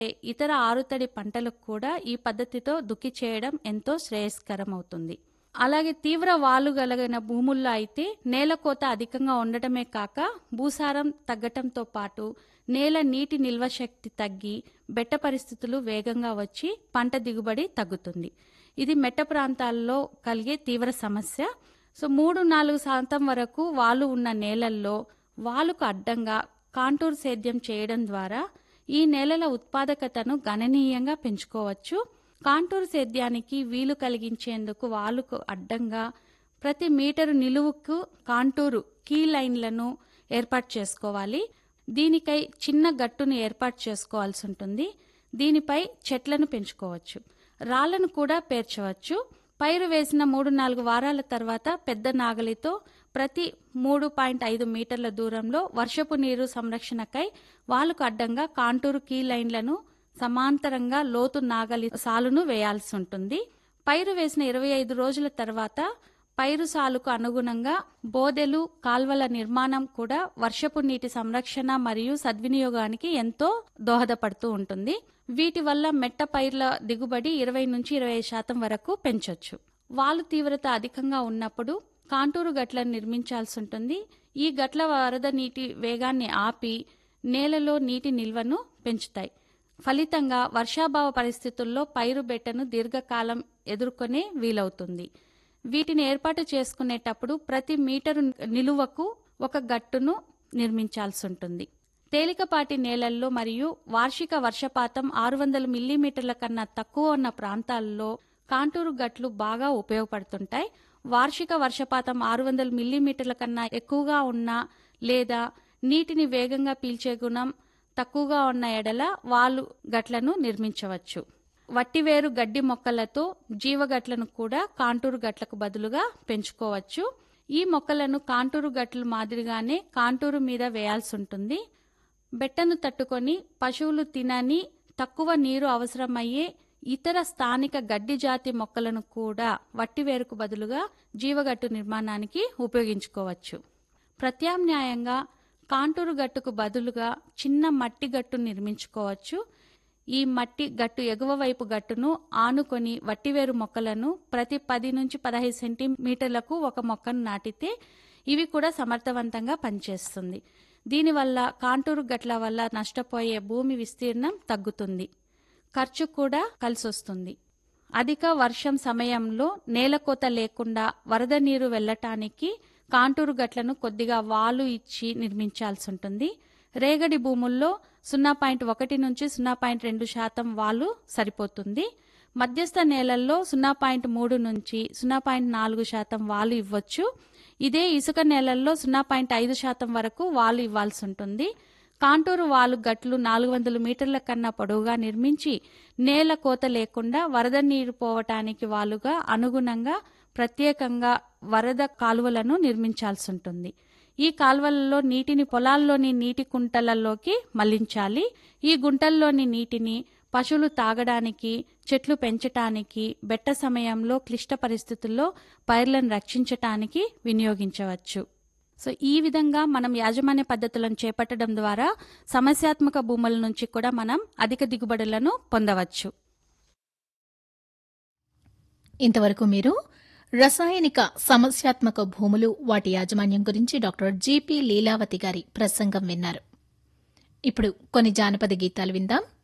ఇతర ఆరుతడి పంటలకు కూడా ఈ పద్ధతితో దుక్కి చేయడం ఎంతో శ్రేయస్కరం అవుతుంది అలాగే తీవ్ర వాలు కలిగిన భూముల్లో అయితే నేల కోత అధికంగా ఉండటమే కాక భూసారం తగ్గటంతో పాటు నేల నీటి నిల్వ శక్తి తగ్గి బెట్ట పరిస్థితులు వేగంగా వచ్చి పంట దిగుబడి తగ్గుతుంది ఇది మెట్ట ప్రాంతాల్లో కలిగే తీవ్ర సమస్య సో మూడు నాలుగు శాతం వరకు వాలు ఉన్న నేలల్లో వాలుకు అడ్డంగా కాంటూర్ సేద్యం చేయడం ద్వారా ఈ నేలల ఉత్పాదకతను గణనీయంగా పెంచుకోవచ్చు కాంటూర్ సేద్యానికి వీలు కలిగించేందుకు వాలుకు అడ్డంగా ప్రతి మీటరు నిలువుకు కాంటూరు కీ లైన్లను ఏర్పాటు చేసుకోవాలి దీనికై చిన్న గట్టును ఏర్పాటు చేసుకోవాల్సి ఉంటుంది దీనిపై చెట్లను పెంచుకోవచ్చు రాళ్లను కూడా పేర్చవచ్చు పైరు వేసిన మూడు నాలుగు వారాల తర్వాత పెద్ద నాగలితో ప్రతి మూడు పాయింట్ ఐదు మీటర్ల దూరంలో వర్షపు నీరు సంరక్షణకై వాలుకు అడ్డంగా కాంటూరు కీ లైన్లను సమాంతరంగా లోతు నాగలి సాలును వేయాల్సి ఉంటుంది పైరు వేసిన ఇరవై ఐదు రోజుల తర్వాత పైరు సాలుకు అనుగుణంగా బోదెలు కాల్వల నిర్మాణం కూడా వర్షపు నీటి సంరక్షణ మరియు సద్వినియోగానికి ఎంతో దోహదపడుతూ ఉంటుంది వీటి వల్ల మెట్ట పైర్ల దిగుబడి ఇరవై నుంచి ఇరవై శాతం వరకు పెంచొచ్చు వాలు తీవ్రత అధికంగా ఉన్నప్పుడు కాంటూరు గట్లను నిర్మించాల్సి ఉంటుంది ఈ గట్ల వరద నీటి వేగాన్ని ఆపి నేలలో నీటి నిల్వను పెంచుతాయి ఫలితంగా వర్షాభావ పరిస్థితుల్లో పైరు బెట్టను దీర్ఘకాలం ఎదుర్కొనే వీలవుతుంది వీటిని ఏర్పాటు చేసుకునేటప్పుడు ప్రతి మీటరు నిలువకు ఒక గట్టును నిర్మించాల్సి ఉంటుంది తేలికపాటి నేలల్లో మరియు వార్షిక వర్షపాతం ఆరు వందల మిల్లీమీటర్ల కన్నా తక్కువ ఉన్న ప్రాంతాల్లో కాంటూరు గట్లు బాగా ఉపయోగపడుతుంటాయి వార్షిక వర్షపాతం ఆరు వందల మిల్లీమీటర్ల కన్నా ఎక్కువగా ఉన్న లేదా నీటిని వేగంగా పీల్చే గుణం తక్కువగా ఉన్న ఎడల వాలు గట్లను నిర్మించవచ్చు వట్టివేరు గడ్డి మొక్కలతో జీవగట్లను కూడా కాంటూరు గట్లకు బదులుగా పెంచుకోవచ్చు ఈ మొక్కలను కాంటూరు గట్లు మాదిరిగానే కాంటూరు మీద వేయాల్సి ఉంటుంది బెట్టను తట్టుకొని పశువులు తినని తక్కువ నీరు అవసరమయ్యే ఇతర స్థానిక గడ్డి జాతి మొక్కలను కూడా వట్టివేరుకు బదులుగా జీవగట్టు నిర్మాణానికి ఉపయోగించుకోవచ్చు ప్రత్యామ్నాయంగా కాంటూరు గట్టుకు బదులుగా చిన్న మట్టి గట్టు నిర్మించుకోవచ్చు ఈ మట్టి గట్టు ఎగువ వైపు గట్టును ఆనుకొని వట్టివేరు మొక్కలను ప్రతి పది నుంచి పదహైదు సెంటీమీటర్లకు ఒక మొక్కను నాటితే ఇవి కూడా సమర్థవంతంగా పనిచేస్తుంది దీనివల్ల కాంటూరు గట్ల వల్ల నష్టపోయే భూమి విస్తీర్ణం తగ్గుతుంది ఖర్చు కూడా కలిసొస్తుంది అధిక వర్షం సమయంలో నేలకోత లేకుండా వరద నీరు వెళ్లటానికి కాంటూరు గట్లను కొద్దిగా వాలు ఇచ్చి నిర్మించాల్సి ఉంటుంది రేగడి భూముల్లో సున్నా పాయింట్ ఒకటి నుంచి సున్నా పాయింట్ రెండు శాతం వాలు సరిపోతుంది మధ్యస్థ నేలల్లో సున్నా పాయింట్ మూడు నుంచి సున్నా పాయింట్ నాలుగు శాతం వాలు ఇవ్వచ్చు ఇదే ఇసుక నేలల్లో సున్నా పాయింట్ ఐదు శాతం వరకు వాలు ఇవ్వాల్సి ఉంటుంది కాంటూరు వాలు గట్లు నాలుగు వందల మీటర్ల కన్నా పొడవుగా నిర్మించి నేల కోత లేకుండా వరద నీరు పోవటానికి వాలుగా అనుగుణంగా ప్రత్యేకంగా వరద కాలువలను నిర్మించాల్సి ఉంటుంది ఈ కాల్వలలో నీటిని పొలాల్లోని నీటి కుంటలలోకి మళ్లించాలి ఈ గుంటల్లోని నీటిని పశువులు తాగడానికి చెట్లు పెంచటానికి బెట్ట సమయంలో క్లిష్ట పరిస్థితుల్లో పైర్లను రక్షించటానికి వినియోగించవచ్చు సో ఈ విధంగా మనం యాజమాన్య పద్ధతులను చేపట్టడం ద్వారా సమస్యాత్మక భూముల నుంచి కూడా మనం అధిక దిగుబడులను పొందవచ్చు ఇంతవరకు మీరు రసాయనిక సమస్యాత్మక భూములు వాటి యాజమాన్యం గురించి డాక్టర్ జీపీ లీలావతి గారి ప్రసంగం విన్నారు ఇప్పుడు కొన్ని జానపద గీతాలు విందాం